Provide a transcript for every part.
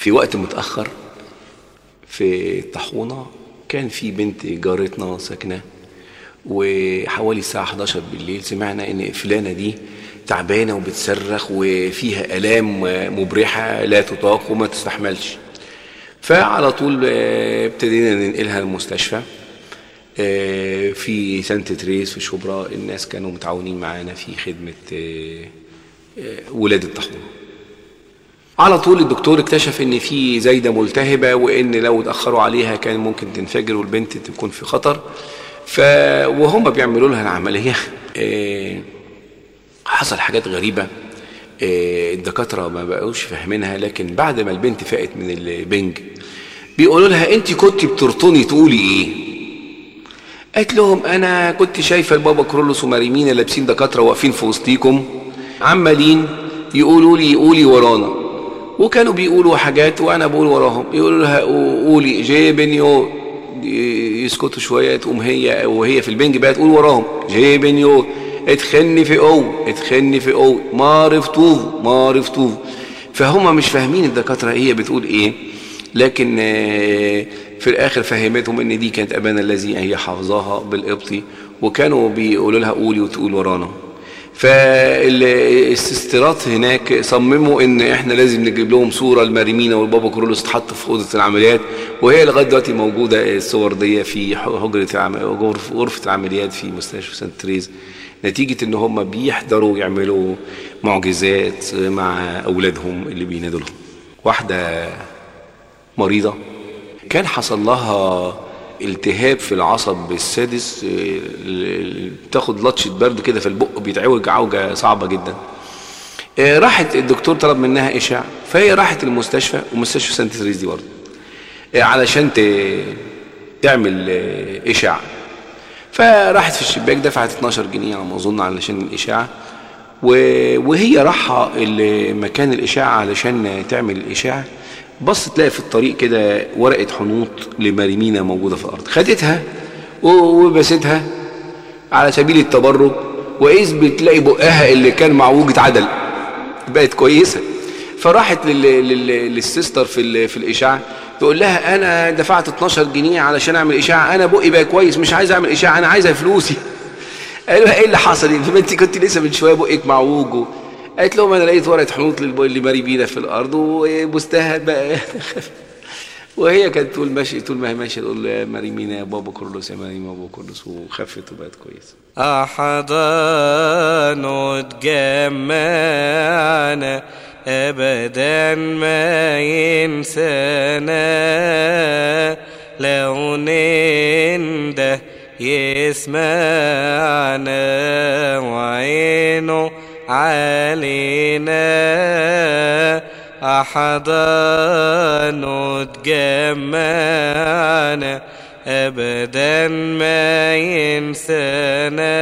في وقت متأخر في الطاحونة كان في بنت جارتنا ساكنة وحوالي الساعة 11 بالليل سمعنا ان فلانة دي تعبانة وبتصرخ وفيها آلام مبرحة لا تطاق وما تستحملش فعلى طول آه، ابتدينا ننقلها المستشفى آه، في سانت تريس في شبرا الناس كانوا متعاونين معانا في خدمة آه، آه، ولادة طاحونة على طول الدكتور اكتشف ان في زايده ملتهبه وان لو اتاخروا عليها كان ممكن تنفجر والبنت تكون في خطر ف وهم بيعملوا لها العمليه آه، حصل حاجات غريبه آه، الدكاتره ما بقوش فاهمينها لكن بعد ما البنت فاقت من البنج بيقولوا لها انت كنت بترطني تقولي ايه قالت لهم انا كنت شايفه البابا كرولوس وماريمينا لابسين دكاتره واقفين في وسطيكم عمالين يقولوا لي قولي ورانا وكانوا بيقولوا حاجات وانا بقول وراهم يقولوا لها قولي جيبنيو يسكتوا شويه تقوم هي وهي في البنج بقى تقول وراهم جيبنيو اتخني في او اتخني في او ما عرفتوه ما عرفتوه فهم مش فاهمين الدكاتره هي بتقول ايه لكن آه، في الاخر فهمتهم ان دي كانت ابانا الذي هي حافظاها بالقبطي وكانوا بيقولوا لها قولي وتقول ورانا فالسيسترات هناك صمموا ان احنا لازم نجيب لهم صوره المريمينا والبابا كورولوس اتحط في اوضه العمليات وهي لغايه دلوقتي موجوده الصور دي في حجره العم- غرف- غرفه العمليات في مستشفى سانت تريز نتيجه ان هم بيحضروا يعملوا معجزات مع اولادهم اللي بينادوا لهم واحده مريضه كان حصل لها التهاب في العصب السادس آه، ال- بتاخد لطشة برد كده في البق بيتعوج عوجة صعبة جدا آه، راحت الدكتور طلب منها إشاع فهي راحت المستشفى ومستشفى سانت تريز دي برضه آه، علشان ت- تعمل آه، إشاع فراحت في الشباك دفعت 12 جنيه على ما أظن علشان الإشاعة و- وهي راحة ال- مكان الإشاعة علشان تعمل الإشاعة بص تلاقي في الطريق كده ورقة حنوط لماريمينا موجودة في الأرض خدتها و- وبستها على سبيل التبرك وإذ بتلاقي بقها اللي كان معوج اتعدل بقت كويسة فراحت لل... لل... للسيستر في ال... في الإشاعة تقول لها أنا دفعت 12 جنيه علشان أعمل إشاعة أنا بقي بقى كويس مش عايز أعمل إشاعة أنا عايزها فلوسي قالوا لها ايه اللي حصل ما انت كنت لسه من شويه بقك معوج و- قالت لهم انا لقيت ورقه حنوط للب- لماري بينا في الارض وبستها بقى وهي كانت تقول ماشي طول ما هي ماشيه تقول ماري مينا يا بابا كرولوس يا ماري مينا يا بابا كرولوس وخفت وبقت كويسه أحضان تجمعنا أبدا ما ينسانا لو ننده يسمعنا وعينه علينا أحضان تجمعنا أبدا ما ينسانا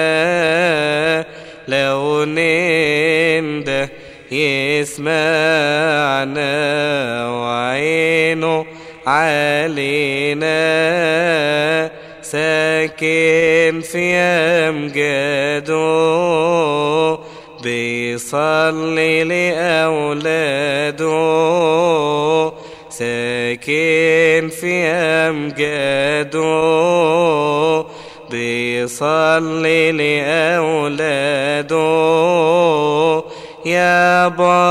لو ننده يسمعنا وعينه علينا ساكن في أمجاده بيصلي لأولاده ساكن في أمجاده بيصلي لأولاده يا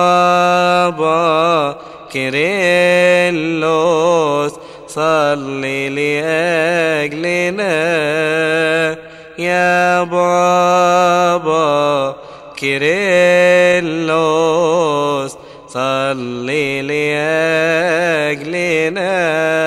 بابا كيرلس صلي لأجلنا يا بابا كيرلس صلي لأجلنا